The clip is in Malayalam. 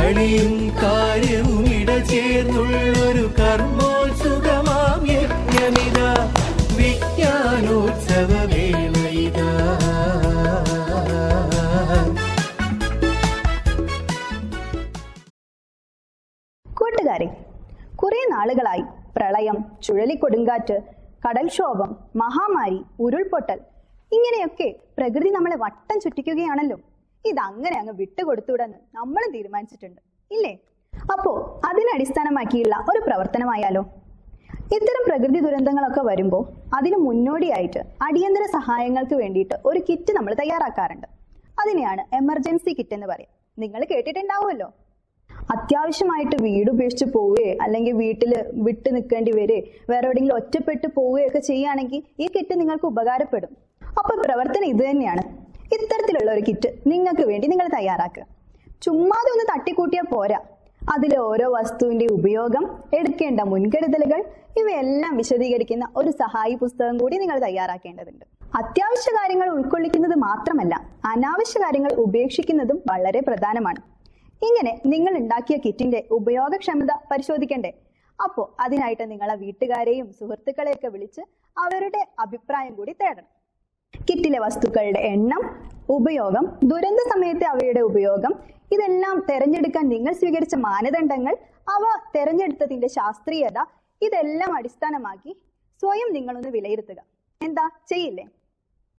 കളിയും കാര്യവും ഇടചേർന്നുള്ളൊരു കർമ്മോത്സുകമാം യജ്ഞമിത വിജ്ഞാനോത്സവ വേളയിതാ കൂട്ടുകാരെ കുറെ നാളുകളായി പ്രളയം ചുഴലിക്കൊടുങ്കാറ്റ് കടൽക്ഷോഭം മഹാമാരി ഉരുൾപൊട്ടൽ ഇങ്ങനെയൊക്കെ പ്രകൃതി നമ്മളെ വട്ടം ചുറ്റിക്കുകയാണല്ലോ ഇതങ്ങനെ അങ്ങ് വിട്ടുകൊടുത്തുവിടെന്ന് നമ്മളും തീരുമാനിച്ചിട്ടുണ്ട് ഇല്ലേ അപ്പോ അതിനടിസ്ഥാനമാക്കിയുള്ള ഒരു പ്രവർത്തനമായാലോ ഇത്തരം പ്രകൃതി ദുരന്തങ്ങളൊക്കെ വരുമ്പോൾ അതിന് മുന്നോടിയായിട്ട് അടിയന്തര സഹായങ്ങൾക്ക് വേണ്ടിയിട്ട് ഒരു കിറ്റ് നമ്മൾ തയ്യാറാക്കാറുണ്ട് അതിനെയാണ് എമർജൻസി കിറ്റ് എന്ന് പറയും നിങ്ങൾ കേട്ടിട്ടുണ്ടാവുമല്ലോ അത്യാവശ്യമായിട്ട് വീട് ഉപേക്ഷിച്ച് പോവുകയോ അല്ലെങ്കിൽ വീട്ടിൽ വിട്ടു നിൽക്കേണ്ടി വരെ വേറെ എവിടെയെങ്കിലും ഒറ്റപ്പെട്ട് പോവുകയൊക്കെ ചെയ്യുകയാണെങ്കിൽ ഈ കിറ്റ് നിങ്ങൾക്ക് ഉപകാരപ്പെടും അപ്പൊ പ്രവർത്തനം ഇത് തന്നെയാണ് ഇത്തരത്തിലുള്ള ഒരു കിറ്റ് നിങ്ങൾക്ക് വേണ്ടി നിങ്ങൾ തയ്യാറാക്കുക ചുമ്മാതെ ഒന്ന് തട്ടിക്കൂട്ടിയാൽ പോരാ അതിലെ ഓരോ വസ്തുവിന്റെ ഉപയോഗം എടുക്കേണ്ട മുൻകരുതലുകൾ ഇവയെല്ലാം വിശദീകരിക്കുന്ന ഒരു സഹായി പുസ്തകം കൂടി നിങ്ങൾ തയ്യാറാക്കേണ്ടതുണ്ട് അത്യാവശ്യ കാര്യങ്ങൾ ഉൾക്കൊള്ളിക്കുന്നത് മാത്രമല്ല അനാവശ്യ കാര്യങ്ങൾ ഉപേക്ഷിക്കുന്നതും വളരെ പ്രധാനമാണ് ഇങ്ങനെ നിങ്ങൾ ഉണ്ടാക്കിയ കിറ്റിന്റെ ഉപയോഗക്ഷമത പരിശോധിക്കണ്ടേ അപ്പോ അതിനായിട്ട് നിങ്ങളെ വീട്ടുകാരെയും സുഹൃത്തുക്കളെയൊക്കെ വിളിച്ച് അവരുടെ അഭിപ്രായം കൂടി തേടണം കിറ്റിലെ വസ്തുക്കളുടെ എണ്ണം ഉപയോഗം ദുരന്ത സമയത്തെ അവയുടെ ഉപയോഗം ഇതെല്ലാം തെരഞ്ഞെടുക്കാൻ നിങ്ങൾ സ്വീകരിച്ച മാനദണ്ഡങ്ങൾ അവ തെരഞ്ഞെടുത്തതിന്റെ ശാസ്ത്രീയത ഇതെല്ലാം അടിസ്ഥാനമാക്കി സ്വയം നിങ്ങളൊന്ന് വിലയിരുത്തുക എന്താ ചെയ്യില്ലേ